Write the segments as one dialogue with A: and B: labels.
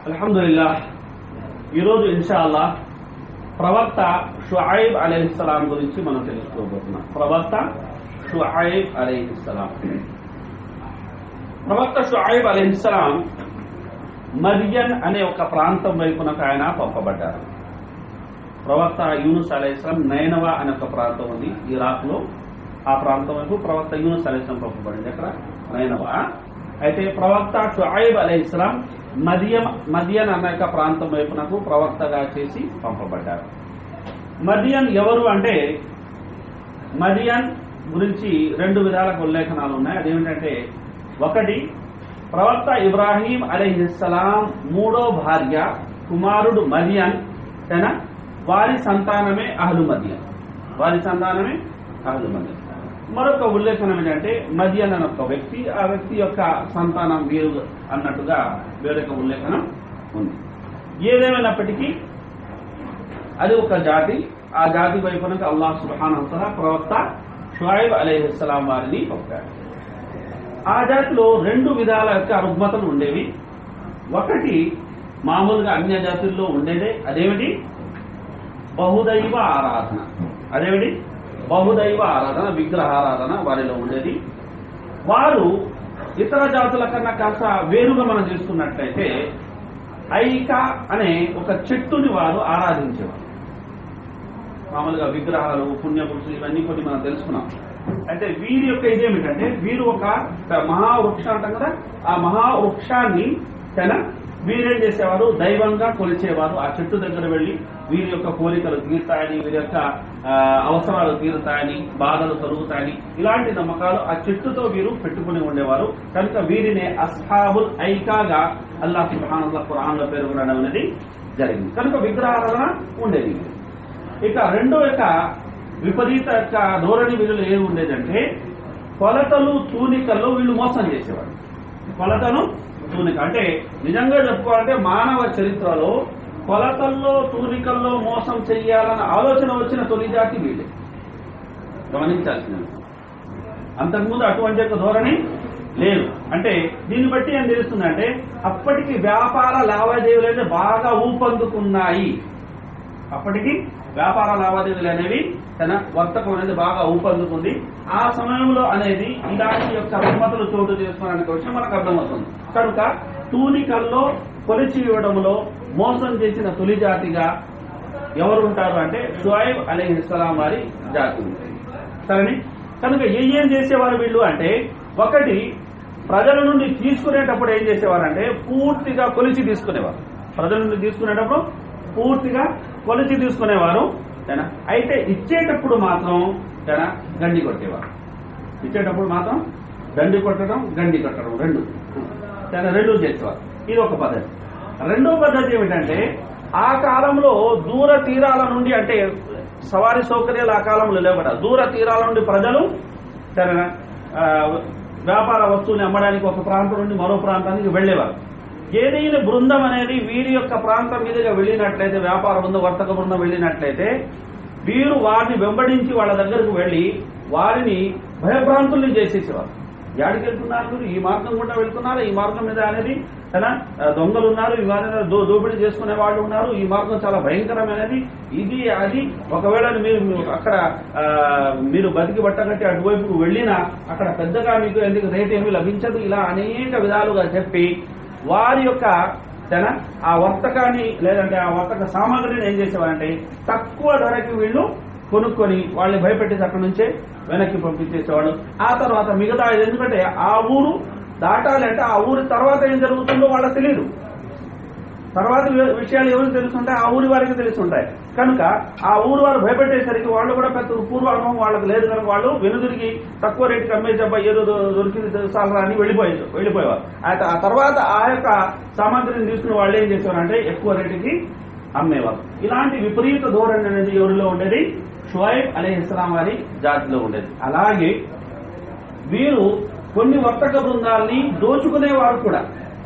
A: అల్హమ్దుల్లా ఈరోజు ఇన్షాల్లా ప్రవక్త షుఐబ్ అలీహిస్సలాం గురించి మనం తెలుసుకోబోతున్నాం ప్రవక్త షుఐబ్ అలీహిస్సలాం ప్రవక్త షుఐబ్ అలీహిస్సలాం మరియన్ అనే ఒక ప్రాంతం వైపునకు ఆయన పంపబడ్డారు ప్రవక్త యూనుస్ అలైస్లాం నైనవా అనే ఒక ప్రాంతం ఉంది ఇరాక్ లో ఆ ప్రాంతం వైపు ప్రవక్త యూనుస్ అలైస్లాం పంపబడింది అక్కడ నైనవా అయితే ప్రవక్త షుఐబ్ అలైస్లాం మదియం మదియన్ అనే ఒక ప్రాంతం వైపునకు ప్రవక్తగా చేసి పంపబడ్డారు మదియన్ ఎవరు అంటే మదియన్ గురించి రెండు విధాలకు ఉల్లేఖనాలు ఉన్నాయి అదేమిటంటే ఒకటి ప్రవక్త ఇబ్రాహీం అలీహిస్సలాం మూడో భార్య కుమారుడు మదియన్ తన వారి సంతానమే అహ్లు మదియన్ వారి సంతానమే అహ్లు మదియన్ మరొక ఉల్లేఖనం ఏంటంటే మదియన్ అనే ఒక వ్యక్తి ఆ వ్యక్తి యొక్క సంతానం వీరు అన్నట్టుగా వేరొక ఉల్లేఖనం ఉంది ఏదేమైనప్పటికీ అది ఒక జాతి ఆ జాతి వైపునకు అల్లాహ్ సుబ్హానహు వతఆలా ప్రవక్త షుఐబ్ అలైహిస్సలాం వారిని పంపాడు ఆ జాతిలో రెండు విధాల యొక్క రుగ్మతలు ఉండేవి ఒకటి మామూలుగా అన్య జాతుల్లో ఉండేదే అదేమిటి బహుదైవ ఆరాధన అదేమిటి బహుదైవ ఆరాధన విగ్రహారాధన వారిలో ఉండేది వారు ఇతర జాతుల కన్నా కాస్త వేరుగా మనం చూసుకున్నట్లయితే ఐక అనే ఒక చెట్టుని వారు ఆరాధించేవారు మామూలుగా విగ్రహాలు పుణ్యపురుషులు ఇవన్నీ కొన్ని మనం తెలుసుకున్నాం అయితే వీరి యొక్క ఇదేమిటంటే వీరు ఒక మహావృక్షం అంటాం కదా ఆ మహావృక్షాన్ని తన వీరేం చేసేవారు దైవంగా కొలిచేవారు ఆ చెట్టు దగ్గర వెళ్లి వీరి యొక్క కోరికలు తీరుతాయని వీరి యొక్క ఆ, అవసరాలు తీరుతాయని బాధలు తొలుగుతాయని ఇలాంటి నమ్మకాలు ఆ చెట్టుతో వీరు పెట్టుకుని ఉండేవారు కనుక వీరినే అస్హాబుల్ ఐకాగా అల్లాహ్ సుబ్హానల్లాహ్ ఖురాన్ లో పేర్కొనడం అనేది జరిగింది కనుక విగ్రహారాధన ఉండేది ఇక రెండో యొక్క విపరీత యొక్క ధోరణి వీళ్ళు ఏమి ఉండేదంటే కొలతలు తూనికల్లో వీళ్ళు మోసం చేసేవారు కొలతలు తూనిక అంటే నిజంగా చెప్పుకోవాలంటే మానవ చరిత్రలో కొలతల్లో తూనికల్లో మోసం చెయ్యాలన్న ఆలోచన వచ్చిన తొలి జాతి వీళ్ళే గమనించాల్సింది అంతకుముందు అటువంటి యొక్క ధోరణి లేదు అంటే దీన్ని బట్టి ఏం తెలుస్తుందంటే అప్పటికి వ్యాపార లావాదేవీలు అయితే బాగా ఊపందుకున్నాయి అప్పటికి వ్యాపార లావాదేవీలు అనేవి తన వర్తకం అనేది బాగా ఊపందుకుంది ఆ సమయంలో అనేది ఇలాంటి యొక్క రుగ్మతలు చోటు చేసుకోవడానికి విషయం మనకు అర్థమవుతుంది కనుక తూనికల్లో కొలిచి ఇవ్వడంలో మోసం చేసిన తొలి జాతిగా ఎవరు ఉంటారు అంటే షుఐబ్ అలీహిస్సలాం వారి జాతి ఉంది సరేని కనుక ఏ ఏం చేసేవారు వీళ్ళు అంటే ఒకటి ప్రజల నుండి తీసుకునేటప్పుడు ఏం చేసేవారంటే పూర్తిగా కొలిచి తీసుకునేవారు ప్రజల నుండి తీసుకునేటప్పుడు పూర్తిగా కొలిచి తీసుకునేవారు తేనా అయితే ఇచ్చేటప్పుడు మాత్రం తేనా గండి కొట్టేవారు ఇచ్చేటప్పుడు మాత్రం గండి కొట్టడం గండి కొట్టడం రెండు తేనా రెండు చేసేవారు ఇది ఒక పద్ధతి రెండో పద్ధతి ఏమిటంటే ఆ కాలంలో దూర తీరాల నుండి అంటే సవారీ సౌకర్యాలు ఆ కాలంలో లేవట దూర తీరాల నుండి ప్రజలు సరేనా ఆ, వ్యాపార వస్తువుని అమ్మడానికి ఒక ప్రాంతం నుండి మరో ప్రాంతానికి వెళ్ళేవారు ఏదైనా బృందం అనేది వీరి యొక్క ప్రాంతం మీదుగా వెళ్ళినట్లయితే వ్యాపార బృందం వర్తక బృందం వెళ్ళినట్లయితే వీరు వారిని వెంబడించి వాళ్ళ దగ్గరకు వెళ్ళి వారిని భయభ్రాంతుల్ని చేసేసేవారు యాడికి వెళ్తున్నారు మీరు ఈ మార్గం గుండా వెళ్తున్నారు ఈ మార్గం మీద అనేది తన దొంగలు ఉన్నారు ఈ మార్గం దో దోపిడీ చేసుకునే వాళ్ళు ఉన్నారు ఈ మార్గం చాలా భయంకరమైనది ఇది అది ఒకవేళ మీరు మీరు అక్కడ ఆ, మీరు బతికి పట్టగట్టి అటువైపు వెళ్ళినా అక్కడ పెద్దగా మీకు ఎందుకు రేట్ ఏమీ లభించదు ఇలా అనేక విధాలుగా చెప్పి వారి యొక్క తన ఆ వర్తకాన్ని లేదంటే ఆ వర్తక సామాగ్రిని ఏం చేసేవారంటే తక్కువ ధరకి వీళ్ళు కొనుక్కొని వాళ్ళని భయపెట్టేసి అక్కడి నుంచే వెనక్కి పంపించేసేవాడు ఆ తర్వాత మిగతా ఎందుకంటే ఆ ఊరు దాటాలి అంటే ఆ ఊరి తర్వాత ఏం జరుగుతుందో వాళ్ళకి తెలియదు తర్వాత వి- విషయాలు ఎవరికి తెలుస్తుంటాయి ఆ ఊరి వారికి తెలుస్తుంటాయి కనుక ఆ ఊరు వారు భయపెట్టేసరికి వాళ్ళు కూడా పెద్ద పూర్వ అనుభవం వాళ్ళకి లేదు కనుక వాళ్ళు వెనుదిరిగి తక్కువ రేటుకి అమ్మేసబ్బా ఏదో దొ- దొరికింది సాలరా అని వెళ్ళిపోయారు వెళ్ళిపోయేవారు అయితే ఆ తర్వాత ఆ యొక్క సామాగ్రిని తీసుకుని వాళ్ళు ఏం చేసేవారంటే ఎక్కువ రేటుకి అమ్మేవారు ఇలాంటి విపరీత ధోరణి అనేది ఎవరిలో ఉండేది షుఐబ్ అలీ ఇస్లాం వారి జాతిలో ఉండేది అలాగే వీరు కొన్ని వర్తక బృందాల్ని దోచుకునేవారు కూడా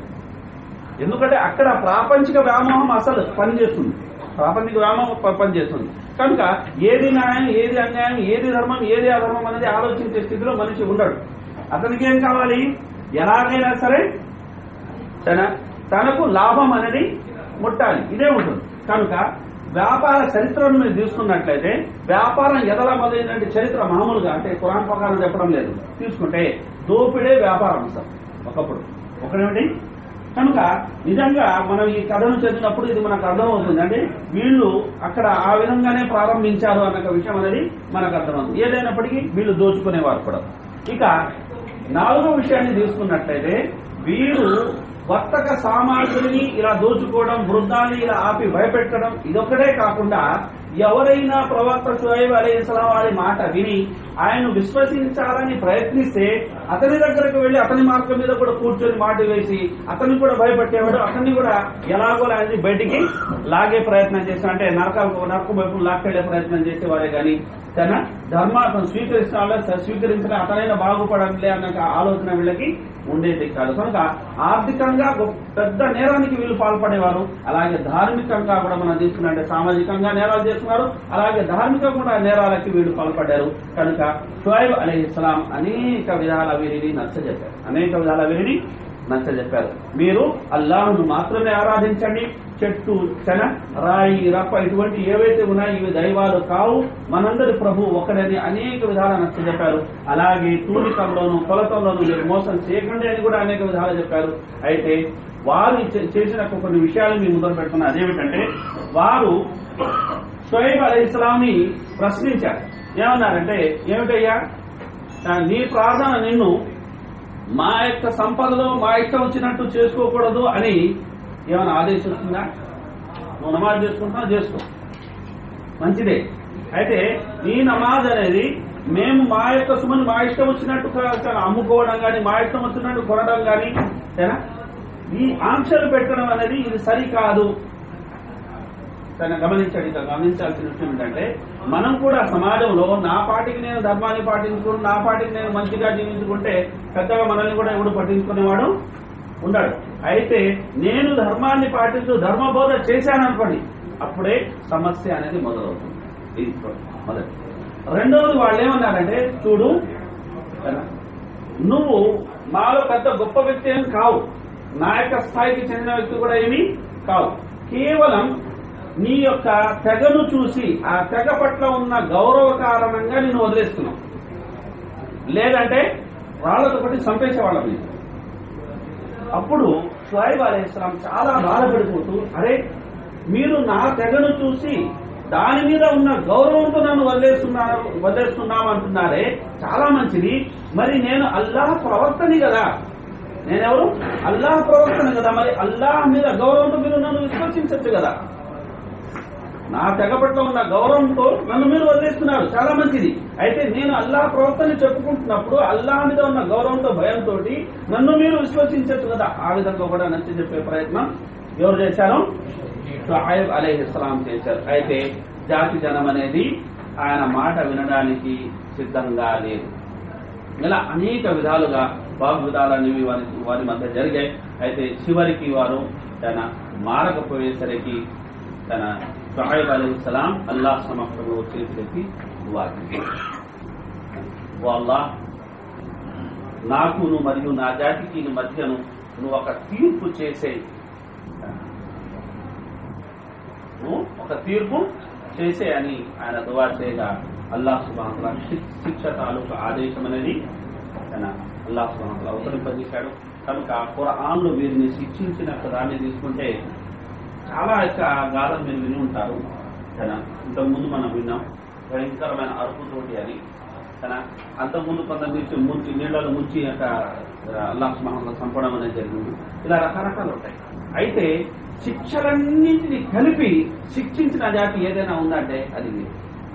A: ఎందుకంటే అక్కడ ప్రాపంచిక వ్యామోహం అసలు పనిచేస్తుంది ప్రాపంచిక వ్యామోహం ప- పనిచేస్తుంది కనుక ఏది న్యాయం ఏది అన్యాయం ఏది ధర్మం ఏది అధర్మం అనేది ఆలోచించే స్థితిలో మనిషి ఉండడు అతనికి ఏం కావాలి ఎలాగైనా సరే తన తనకు లాభం అనేది ముట్టాలి ఇదే ఉంటుంది కనుక వ్యాపార చరిత్రను మీరు తీసుకున్నట్లయితే వ్యాపారం ఎదలా మొదలైనటువంటి చరిత్ర మామూలుగా అంటే కురాన్ ప్రకారం చెప్పడం లేదు తీసుకుంటే దోపిడే వ్యాపారం సార్ ఒకప్పుడు ఒకటేమిటి కనుక నిజంగా మనం ఈ కథను చదివినప్పుడు ఇది మనకు అర్థమవుతుంది అంటే వీళ్ళు అక్కడ ఆ విధంగానే ప్రారంభించారు అన్న విషయం అనేది మనకు అర్థమవుతుంది ఏదైనప్పటికీ వీళ్ళు దోచుకునేవారు కూడా ఇక నాలుగో విషయాన్ని తీసుకున్నట్లయితే వీరు వర్తక సామాగ్రిని ఇలా దోచుకోవడం వృద్ధాన్ని ఇలా ఆపి భయపెట్టడం ఇదొక్కటే కాకుండా ఎవరైనా ప్రవక్త షుహైబ్ అలీ ఇస్లాం వారి మాట విని ఆయన్ను విశ్వసించాలని ప్రయత్నిస్తే అతని దగ్గరకు వెళ్లి అతని మార్గం మీద కూడా కూర్చొని మాట వేసి అతన్ని కూడా భయపెట్టేవాడు అతన్ని కూడా ఎలాగో లాగి బయటికి లాగే ప్రయత్నం చేసిన అంటే నరక నరక వైపు లాక్కెళ్లే ప్రయత్నం చేసేవారే కానీ తన ధర్మ అతను స్వీకరిస్తాడో స్వీకరించిన అతనైనా బాగుపడంలే అన్న ఆలోచన వీళ్ళకి ఉండేది కాదు కనుక ఆర్థికంగా గొప్ప- పెద్ద నేరానికి వీళ్ళు పాల్పడేవారు అలాగే ధార్మికంగా కూడా మనం తీసుకున్నట్టే సామాజికంగా నేరాలు చేస్తున్నారు అలాగే ధార్మికంగా కూడా నేరాలకి వీళ్ళు పాల్పడ్డారు కనుక షుఐబ్ అలీ ఇస్లాం అనేక విధాల వీరిని నచ్చజెప్పారు అనేక విధాల వీరిని నచ్చజెప్పారు మీరు అల్లాహ్ను మాత్రమే ఆరాధించండి చెట్టు చెన రాయి రప్ప ఇటువంటి ఏవైతే ఉన్నాయో ఇవి దైవాలు కావు మనందరి ప్రభు ఒకడని అనేక విధాలు నచ్చజెప్పారు అలాగే తూనికంలోను కొలతంలోను మీరు మోసం చేయకండి అని కూడా అనేక విధాలు చెప్పారు అయితే వారు చే- చేసిన కొన్ని విషయాలు మేము మొదలు పెడుతున్నారు అదేమిటంటే వారు షోయబ్ అలీ ఇస్లాంని ప్రశ్నించారు ఏమన్నారంటే ఏమిటయ్యా ఆ, నీ ప్రార్థన నిన్ను మా యొక్క సంపదలో మా ఇష్టం వచ్చినట్టు చేసుకోకూడదు అని ఏమైనా ఆదేశిస్తుందా నువ్వు నమాజ్ చేసుకుంటున్నా చేసుకో మంచిదే అయితే ఈ నమాజ్ అనేది మేము మా యొక్క సుమని మా ఇష్టం వచ్చినట్టు క- క- అమ్ముకోవడం కానీ మా ఇష్టం వచ్చినట్టు కొనడం కానీ ఏనా? ఈ ఆంక్షలు పెట్టడం అనేది ఇది సరికాదు తన గమనించాడు ఇక గమనించాల్సిన విషయం ఏంటంటే మనం కూడా సమాజంలో నా పాటికి నేను ధర్మాన్ని పాటించుకుని నా పాటికి నేను మంచిగా జీవించుకుంటే పెద్దగా మనల్ని కూడా ఎవడు పట్టించుకునేవాడు ఉన్నాడు అయితే నేను ధర్మాన్ని పాటించు ధర్మబోధ చేశాననుకోండి అప్పుడే సమస్య అనేది మొదలవుతుంది ఇది మొదటి రెండవది వాళ్ళు ఏమన్నారంటే చూడు నువ్వు మాలో పెద్ద గొప్ప వ్యక్తి ఏం కావు నా యొక్క స్థాయికి చెందిన వ్యక్తి కూడా ఏమి కావు కేవలం నీ యొక్క తెగను చూసి ఆ తెగ పట్ల ఉన్న గౌరవ కారణంగా నేను వదిలేస్తున్నావు లేదంటే వాళ్ళతో పట్టి చంపేసేవాళ్ళం నేను అప్పుడు షుఐబ్ అలైహిస్లాం చాలా బాధపడిపోతూ అరే మీరు నా తెగను చూసి దాని మీద ఉన్న గౌరవంతో నన్ను వదిలేస్తున్నారు వదిలేస్తున్నాం అంటున్నారే చాలా మంచిది మరి నేను అల్లాహ్ ప్రవక్తని కదా నేనెవరు అల్లాహ్ ప్రవక్తని కదా మరి అల్లాహ్ మీద గౌరవంతో మీరు నన్ను విశ్వసించచ్చు కదా నా తెగ పట్ల ఉన్న గౌరవంతో నన్ను మీరు వదిలేస్తున్నారు చాలా మంచిది అయితే నేను అల్లాహ్ ప్రవక్తని చెప్పుకుంటున్నప్పుడు అల్లాహ్ మీద ఉన్న గౌరవంతో భయంతో నన్ను మీరు విశ్వసించచ్చు కదా ఆ విధంగా కూడా నచ్చి చెప్పే ప్రయత్నం ఎవరు చేశారు షుఐబ్ అలైహిస్సలాం చేశారు అయితే జాతి జనం అనేది ఆయన మాట వినడానికి సిద్ధంగా లేదు ఇలా అనేక విధాలుగా వాగ్విధాలనేవి వారి వారి మధ్య జరిగాయి అయితే చివరికి వారు తన మారకపోయేసరికి తన షుఐబ్ అలైహిస్సలాం అల్లాహ్ సమక్షంలో చేతులెత్తి వారికి ఓ అల్లాహ్ నాకును మరియు నా జాతికి మధ్యను నువ్వు ఒక తీర్పు చేసే నువ్వు ఒక తీర్పు చేసే అని ఆయన దువా చేయగా అల్లాహ్ సుబాన్ల శిక్ష తాలూకు ఆదేశం అనేది ఆయన అల్లాహ్ సుబాన్ల అవతరింపజేశాడు కనుక ఖురాన్లో వీరిని శిక్షించిన దాన్ని తీసుకుంటే చాలా యొక్క గాథలు మీరు విని ఉంటారు తన ఇంతకుముందు మనం విన్నాం భయంకరమైన అరుపుతోటి అని తన అంతకుముందు కొంతమంది ముంచి నీళ్ళలో ముంచి యొక్క అల్లాహ్ సుబాన్ల చంపడం అనేది జరిగింది ఇలా రకరకాలు ఉంటాయి అయితే శిక్షలన్నింటినీ కలిపి శిక్షించిన జాతి ఏదైనా ఉందంటే అది మీరు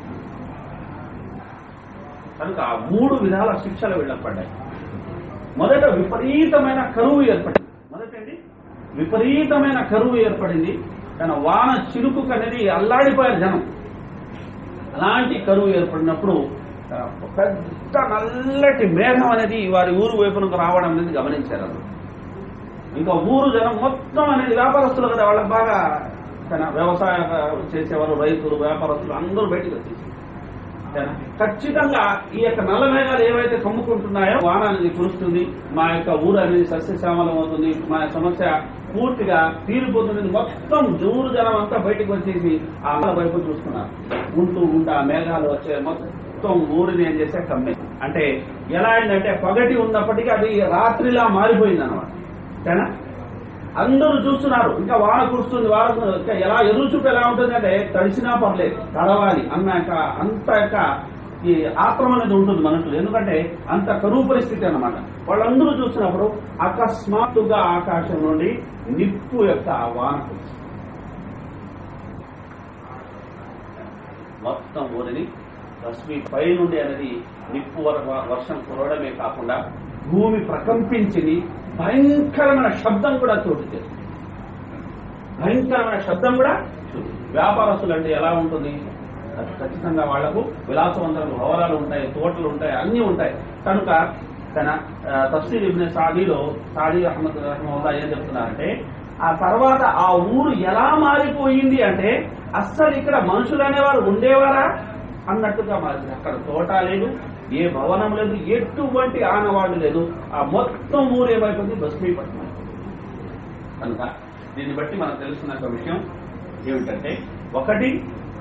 A: కనుక ఆ మూడు విధాల శిక్షలు వీళ్ళకి పడ్డాయి మొదట విపరీతమైన కరువు ఏర్పడింది మొదటండి విపరీతమైన కరువు ఏర్పడింది తన వాన చిరుకు అనేది అల్లాడిపోయారు జనం అలాంటి కరువు ఏర్పడినప్పుడు ఆ, పెద్ద నల్లటి మేఘం అనేది వారి ఊరు వైపునకు రావడం అనేది గమనించారు అందరూ ఇంకా ఊరు జనం మొత్తం అనేది వ్యాపారస్తులు కదా వాళ్ళకి బాగా తన వ్యవసాయ చేసేవారు రైతులు వ్యాపారస్తులు అందరూ బయటకు వచ్చేసి సరేనా? ఖచ్చితంగా ఈ యొక్క నల్ల మేఘాలు ఏవైతే కమ్ముకుంటున్నాయో వాన అనేది కురుస్తుంది మా యొక్క ఊరు అనేది సస్యశ్యామలం అవుతుంది మా సమస్య పూర్తిగా తీరిపోతుంది మొత్తం జూరు జనం అంతా బయటకు వచ్చేసి ఆ అమ్మ వైపు చూస్తున్నారు ఉంటూ ఉంటూ ఆ మేఘాలు వచ్చే మొత్తం ఊరిని ఏం చేస్తే కమ్మే అంటే ఎలా అయిందంటే పగటి ఉన్నప్పటికీ అది రాత్రిలా మారిపోయింది అనమాట సరేనా అందరూ చూస్తున్నారు ఇంకా వాన కురుస్తుంది వాన కు- ఇంకా ఎలా ఎదురు చూపు ఎలా ఉంటుంది అంటే తడిసినా పర్లేదు తడవాలి అన్న యొక్క అంత యొక్క ఈ ఆక్రమణ అనేది ఉంటుంది మనకు ఎందుకంటే అంత కరువు పరిస్థితి అన్నమాట వాళ్ళందరూ చూసినప్పుడు అకస్మాత్తుగా ఆకాశం నుండి నిప్పు యొక్క వాన కురిసింది. మొత్తం ఊరిని రశ్మి పై నుండి అనేది నిప్పు వర- వర్షం కురవడమే కాకుండా భూమి ప్రకంపించింది భయంకరమైన శబ్దం కూడా చోటు చేస్తుంది భయంకరమైన శబ్దం కూడా చోటు వ్యాపారస్తులు అంటే ఎలా ఉంటుంది అది ఖచ్చితంగా వాళ్లకు విలాసవంతమైన భవనాలు ఉంటాయి తోటలు ఉంటాయి అన్నీ ఉంటాయి కనుక తన ఆ, తఫ్సీర్ ఇబ్న సాదీలో సాదీ అహ్మద్ రహమల్లా ఏం చెప్తున్నారంటే ఆ తర్వాత ఆ ఊరు ఎలా మారిపోయింది అంటే అస్సలు ఇక్కడ మనుషులు అనేవారు ఉండేవారా అన్నట్టుగా మారింది అక్కడ తోట లేదు ఏ భవనం లేదు ఎటువంటి ఆనవాళ్ళు లేదు ఆ మొత్తం ఊరు ఏమైపోయింది భస్మీపట్నం కనుక దీన్ని బట్టి మనకు తెలుస్తున్న ఒక విషయం ఏమిటంటే ఒకటి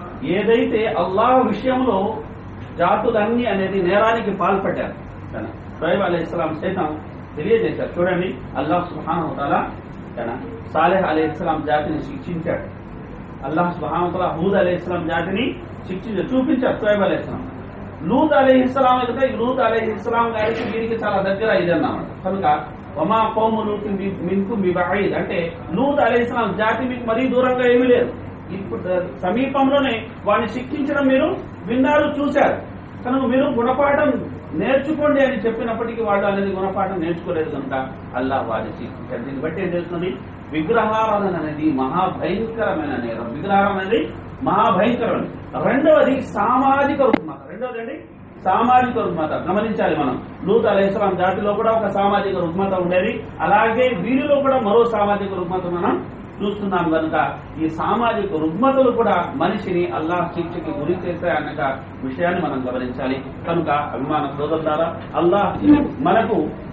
A: ఏదైతే అల్లాహ్ విషయంలో జాతులన్నీ అనేది నేరానికి పాల్పడ్డారు కదా షురైబ్ అలీ ఇస్లాం సైతం తెలియజేశారు చూడండి అల్లాహ్ సుహానతల కదా సాలెహ్ అలీ ఇస్లాం జాతిని శిక్షించాడు అల్లాహ్ సుహానతల హూద్ అలీ ఇస్లాం జాతిని శిక్షించాడు చూపించాడు షురైబ్ అలీ ఇస్లాం లూత్ అలీ ఇస్లాం అయితే లూత్ అలీ ఇస్లాం గారికి వీరికి చాలా దగ్గర ఇది అన్నమాట కనుక వమా కోము లూత్ మిన్కు బిబాయిద్ అంటే లూత్ అలీ ఇస్లాం జాతి మీకు మరీ దూరంగా ఏమీ లేదు ఇప్పుడు సమీపంలోనే వాడిని శిక్షించడం మీరు విన్నారు చూశారు కనుక మీరు గుణపాఠం నేర్చుకోండి అని చెప్పినప్పటికీ వాళ్ళు అనేది గుణపాఠం నేర్చుకోలేదు కనుక అల్లా వారిని శిక్షించారు దీన్ని బట్టి ఏం చేస్తుంది విగ్రహారాధన అనేది మహాభయంకరమైన నేరం విగ్రహారం అనేది మహాభయంకరమైనది రెండవది సామాజిక రుగ్మత రెండవది అండి సామాజిక రుగ్మత గమనించాలి మనం లూత్ అలైస్లాం జాతిలో కూడా ఒక సామాజిక రుగ్మత ఉండేది అలాగే వీరిలో కూడా మరో సామాజిక రుగ్మత మనం చూస్తున్నాం కనుక ఈ సామాజిక రుగ్మతలు కూడా మనిషిని అల్లాహ్ శిక్షకి గురి చేస్తాయి అన్న విషయాన్ని మనం గమనించాలి కనుక అభిమాన సోదరులారా అల్లాహ్ మనకు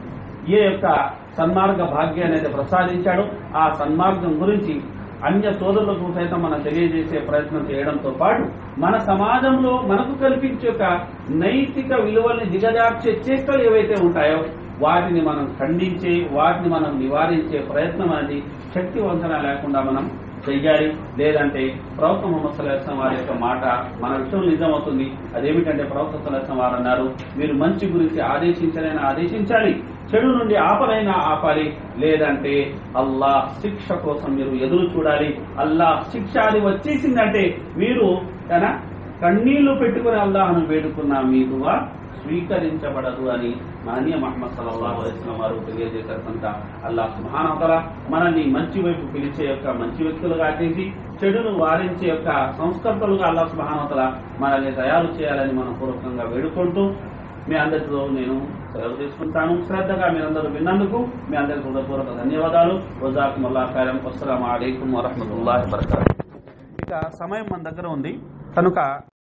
A: ఏ యొక్క సన్మార్గ భాగ్యాన్ని అయితే ప్రసాదించాడో ఆ సన్మార్గం గురించి అన్య సోదరులకు సైతం మనం తెలియజేసే ప్రయత్నం చేయడంతో పాటు మన సమాజంలో మనకు కల్పించే ఒక నైతిక విలువల్ని దిగజార్చే చేష్టలు ఏవైతే ఉంటాయో వాటిని మనం ఖండించే వాటిని మనం నివారించే ప్రయత్నం అనేది శక్తివంచన లేకుండా మనం చెయ్యాలి లేదంటే ప్రవక్త ముహమ్మద్ సల్లాహం వారి యొక్క మాట మన విషయంలో నిజమవుతుంది అదేమిటంటే ప్రవక్త సల్లాహం వారు అన్నారు మీరు మంచి గురించి ఆదేశించాలని ఆదేశించాలి చెడు నుండి ఆపనైనా ఆపాలి లేదంటే అల్లాహ్ శిక్ష కోసం మీరు ఎదురు చూడాలి అల్లాహ్ శిక్ష అది వచ్చేసిందంటే మీరు తన కన్నీళ్లు పెట్టుకుని అల్లాహ్ను వేడుకున్న మీ దువా స్వీకరించబడదు అని మాన్య మహమ్మద్ సల్లల్లాహు అలైహి వసల్లం వారు తెలియజేశారు కనుక అల్లాహ్ సుబ్హానహు మనల్ని మంచి వైపు పిలిచే యొక్క మంచి వ్యక్తులుగా చేసి చెడును వారించే యొక్క సంస్కర్తలుగా అల్లాహ్ సుబ్హానహు మనల్ని తయారు చేయాలని మనం పూర్వకంగా వేడుకుంటూ మీ అందరితో నేను సెలవు తీసుకుంటాను శ్రద్ధగా మీరందరూ విన్నందుకు మీ అందరికి హృదయపూర్వక ధన్యవాదాలు రోజాకుమల్లా ఖైరం అస్సలం అలైకుం వరహమతుల్లాహి వబర్కాతుహు ఇక సమయం మన దగ్గర ఉంది కనుక